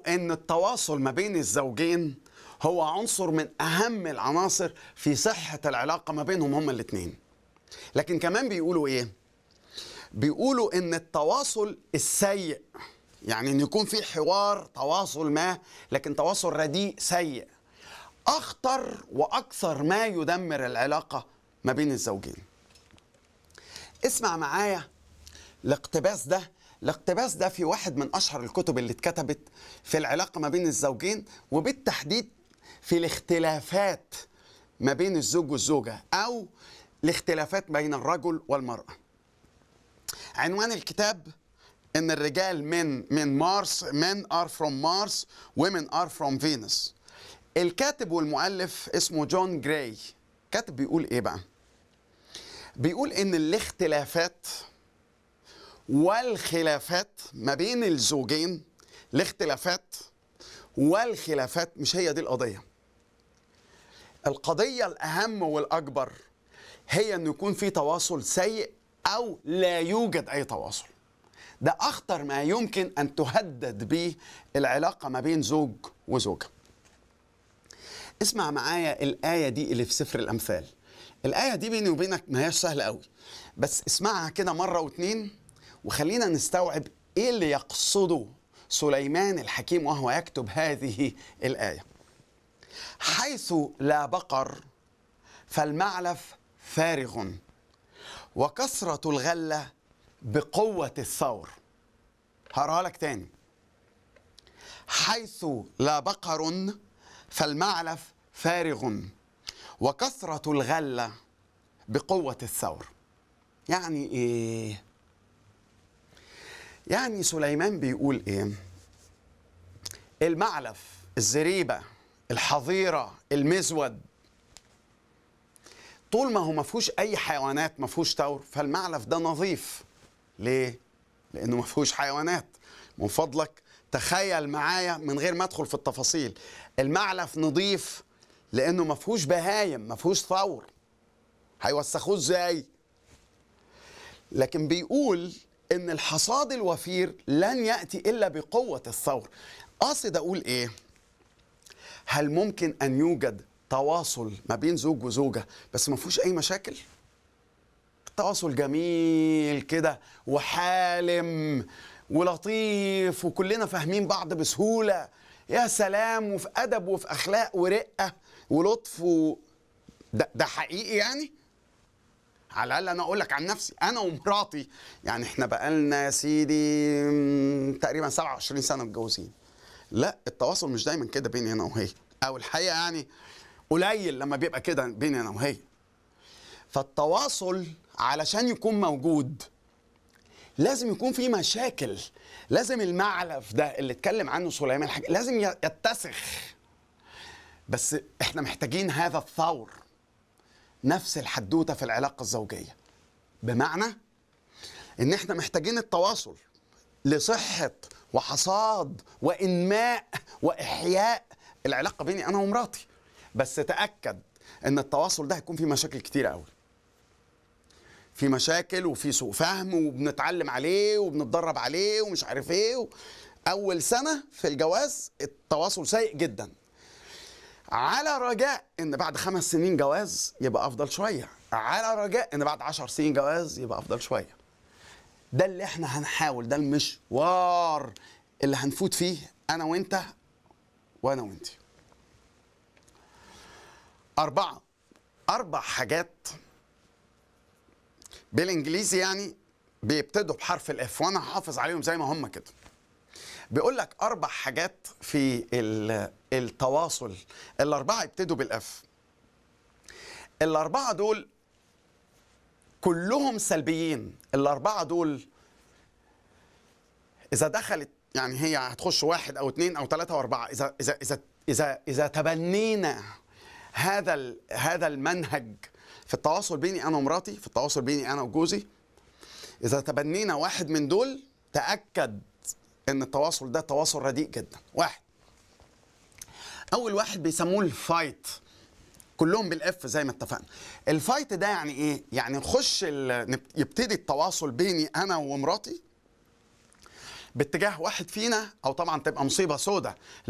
ان التواصل ما بين الزوجين هو عنصر من اهم العناصر في صحه العلاقه ما بينهم هما الاثنين لكن كمان بيقولوا ايه بيقولوا ان التواصل السيء يعني ان يكون في حوار تواصل ما لكن تواصل رديء سيء اخطر واكثر ما يدمر العلاقه ما بين الزوجين اسمع معايا الاقتباس ده الاقتباس ده في واحد من اشهر الكتب اللي اتكتبت في العلاقه ما بين الزوجين وبالتحديد في الاختلافات ما بين الزوج والزوجه او الاختلافات بين الرجل والمراه عنوان الكتاب ان الرجال من من مارس men are from Mars women are from Venus الكاتب والمؤلف اسمه جون جراي كاتب بيقول ايه بقى بيقول ان الاختلافات والخلافات ما بين الزوجين الاختلافات والخلافات مش هي دي القضيه القضيه الاهم والاكبر هي انه يكون في تواصل سيء او لا يوجد اي تواصل ده اخطر ما يمكن ان تهدد به العلاقه ما بين زوج وزوجه اسمع معايا الايه دي اللي في سفر الامثال الايه دي بيني وبينك ما هياش سهله قوي بس اسمعها كده مره واتنين وخلينا نستوعب ايه اللي يقصده سليمان الحكيم وهو يكتب هذه الايه حيث لا بقر فالمعلف فارغ وكثرة الغلة بقوة الثور هقراها لك تاني حيث لا بقر فالمعلف فارغ وكثرة الغلة بقوة الثور يعني ايه يعني سليمان بيقول ايه المعلف الزريبة الحظيرة المزود طول ما هو ما فيهوش اي حيوانات ما فيهوش ثور فالمعلف ده نظيف ليه لانه ما فيهوش حيوانات من فضلك تخيل معايا من غير ما ادخل في التفاصيل المعلف نظيف لانه ما فيهوش بهايم ما فيهوش ثور هيوسخوه ازاي لكن بيقول ان الحصاد الوفير لن ياتي الا بقوه الثور قاصد اقول ايه هل ممكن ان يوجد تواصل ما بين زوج وزوجه بس ما فيهوش اي مشاكل تواصل جميل كده وحالم ولطيف وكلنا فاهمين بعض بسهوله يا سلام وفي ادب وفي اخلاق ورقه ولطف و... ده, ده حقيقي يعني على الاقل انا اقول لك عن نفسي انا ومراتي يعني احنا بقالنا يا سيدي م، تقريبا 27 سنه متجوزين لا التواصل مش دايما كده بيني انا وهي او الحقيقه يعني قليل لما بيبقى كده بيني انا وهي فالتواصل علشان يكون موجود لازم يكون في مشاكل لازم المعلف ده اللي اتكلم عنه سليمان الحاج لازم يتسخ بس احنا محتاجين هذا الثور نفس الحدوته في العلاقه الزوجيه بمعنى ان احنا محتاجين التواصل لصحه وحصاد وانماء واحياء العلاقه بيني انا ومراتي بس تاكد ان التواصل ده هيكون فيه مشاكل كتيره قوي في مشاكل وفي سوء فهم وبنتعلم عليه وبنتدرب عليه ومش عارف ايه و... اول سنه في الجواز التواصل سيء جدا على رجاء ان بعد خمس سنين جواز يبقى افضل شويه على رجاء ان بعد عشر سنين جواز يبقى افضل شويه ده اللي احنا هنحاول ده المشوار اللي هنفوت فيه انا وانت وانا وانت اربعه اربع حاجات بالانجليزي يعني بيبتدوا بحرف الاف وانا هحافظ عليهم زي ما هم كده بيقول لك اربع حاجات في ال- التواصل الاربعه يبتدوا بالاف الاربعه دول كلهم سلبيين الاربعه دول اذا دخلت يعني هي هتخش واحد او اثنين او ثلاثه واربعه اذا اذا اذا اذا اذا تبنينا هذا ال- هذا المنهج في التواصل بيني انا ومراتي في التواصل بيني انا وجوزي اذا تبنينا واحد من دول تاكد ان التواصل ده تواصل رديء جدا واحد اول واحد بيسموه الفايت كلهم بالاف زي ما اتفقنا الفايت ده يعني ايه يعني نخش ال- نب- يبتدي التواصل بيني انا ومراتي باتجاه واحد فينا او طبعا تبقى مصيبه سودة